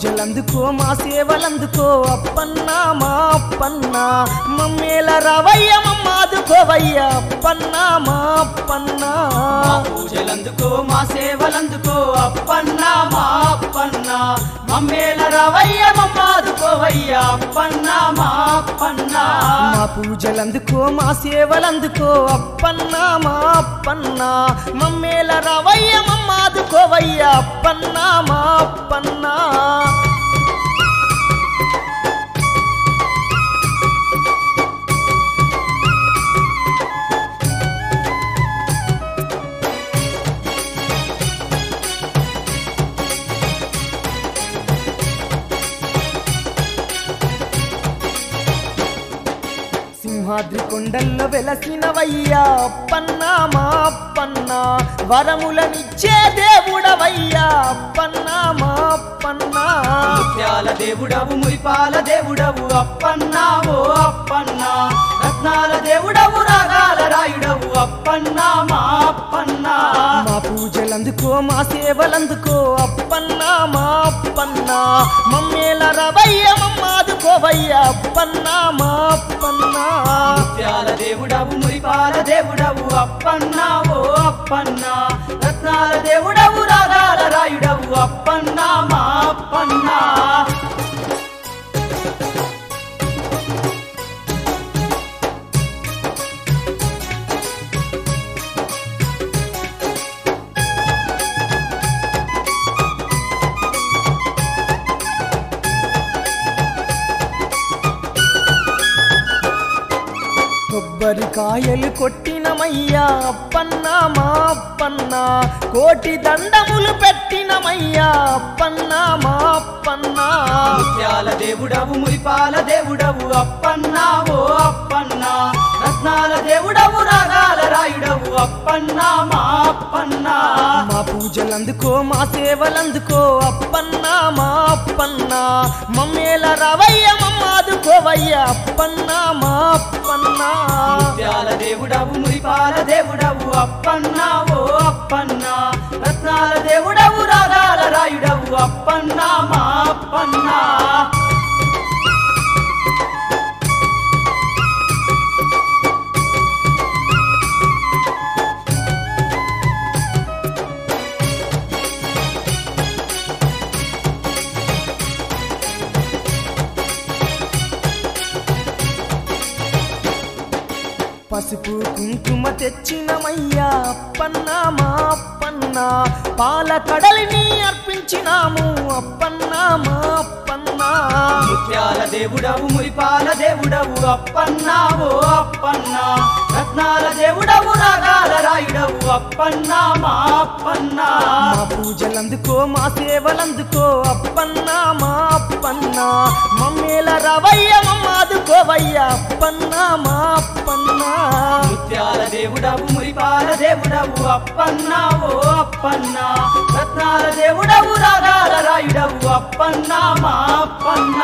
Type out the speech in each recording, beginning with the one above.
పూజలందుకో మా సేవలందుకో అప్పన్న మా అప్పన్న మమ్మేల రవయ్య మమ్మాదుకోవయ్య అప్పన్న మా అప్పన్న మా పూజలందుకో మా సేవలందుకో అప్పన్న మా అప్పన్న మమ్మేల రవయ్య మమ్మాదుకోవయ్య అప్పన్న మా అప్పన్న మా పూజలందుకో మా సేవలందుకో అప్పన్న మా అప్పన్న మమ్మేల రవయ్య మమ్మాదుకోవయ్య అప్పన్న మా అప్పన్న సింహాద్రి కొండల్లో వెలసినవయ్యా అప్పన్న మా అప్పన్న వరములనిచ్చే దేవుడవయ్యా అప్పన్న మా అప్పన్న ముత్యాల దేవుడవు మురిపాల దేవుడవు అప్పన్న ఓ అప్పన్న రత్నాల దేవుడవు రాగాల రాయుడవు అప్పన్న మా అప్పన్న మా పూజలందుకో మా సేవలందుకో అప్పన్న మా అప్పన్న మమ్మేల రవయ్య మమ్మాదుకోవయ్య అప్పన్న మా అప్పన్న ముత్యాల దేవుడవు మురిపాల దేవుడవు అప్పన్న ఓ అప్పన్న రత్నాల దేవుడవు రాగాల రాయుడవు అప్పన్న మా అప్పన్న కొబ్బరికాయలు కొట్టినమయ్యా అప్పన్న మా అప్పన్న కోటి దండములు పెట్టినమయ్యా అప్పన్న మా అప్పన్న ముత్యాల దేవుడవు మురిపాల దేవుడవు అప్పన్న ఓ అప్పన్న రత్నాల దేవుడవు రాగాల రాయుడవు అప్పన్న మా అప్పన్న మా పూజలందుకో మా సేవలందుకో అప్పన్న మా అప్పన్న మమ్మేల రవయ్య మమ్మాదుకోవయ్య అప్పన్న మా అప్పన్న ముత్యాల దేవుడవు మురిపాల దేవుడవు అప్పన్న ఓ అప్పన్న రత్నాల దేవుడవు రాగాల రాయుడవు అప్పన్న మా అప్పన్న పసుపు కుంకుమ తెచ్చినమయ్యా అప్పన్న మా అప్పన్న పాల కడలిని అర్పించినాము అప్పన్న మా అప్పన్న ముత్యాల దేవుడవు మురిపాల దేవుడవు అప్పన్న ఓ అప్పన్న రత్నాల దేవుడవు రాగాల రాయుడవు అప్పన్న మా అప్పన్న మా పూజలందుకో మా సేవలందుకో అప్పన్న మా అప్పన్న మమ్మేల రవయ్య మమ్మాదుకోవయ్య అప్పన్న మా అప్పన్న ముత్యాల దేవుడవు మురిపాల దేవుడవు అప్పన్న ఓ అప్పన్న రత్నాల దేవుడవు రాగాల రాయుడవు అప్పన్న మా అప్పన్న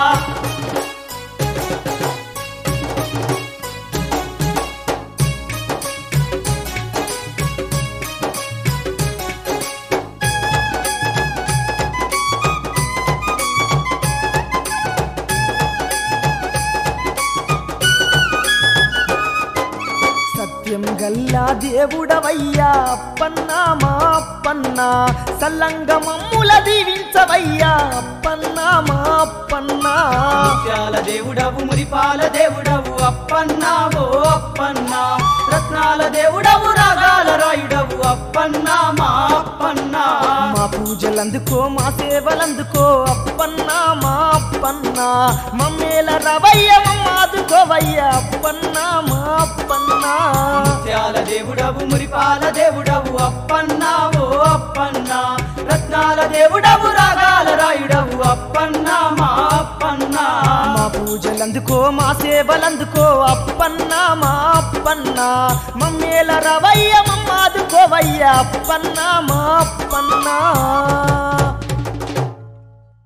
సత్యం గల్లా దేవుడవయ్యా అప్పన్న మా అప్పన్న సల్లంగ మమ్ముల దీవించవయ్యా అప్పన్న మా అప్పన్న ముత్యాల దేవుడవు మురిపాల దేవుడవు అప్పన్న ఓ అప్పన్న రత్నాల దేవుడవు రాగాల రాయుడవు అప్పన్న మా అప్పన్న మా పూజలందుకో మా సేవలందుకో అప్పన్న మా అప్పన్న మమ్మేల రవయ్య మమ్మాదుకోవయ్య అప్పన్న మా అప్పన్న ముత్యాల దేవుడవు మురిపాల దేవుడవు అప్పన్న ఓ అప్పన్న రత్నాల దేవుడవు రాగాల రాయుడవు అప్పన్న మా అప్పన్న మా పూజలందుకో మా సేవలందుకో అప్పన్న మా అప్పన్న మమ్మేల రవయ్య మమ్మాదుకోవయ్య అప్పన్న మా అప్పన్న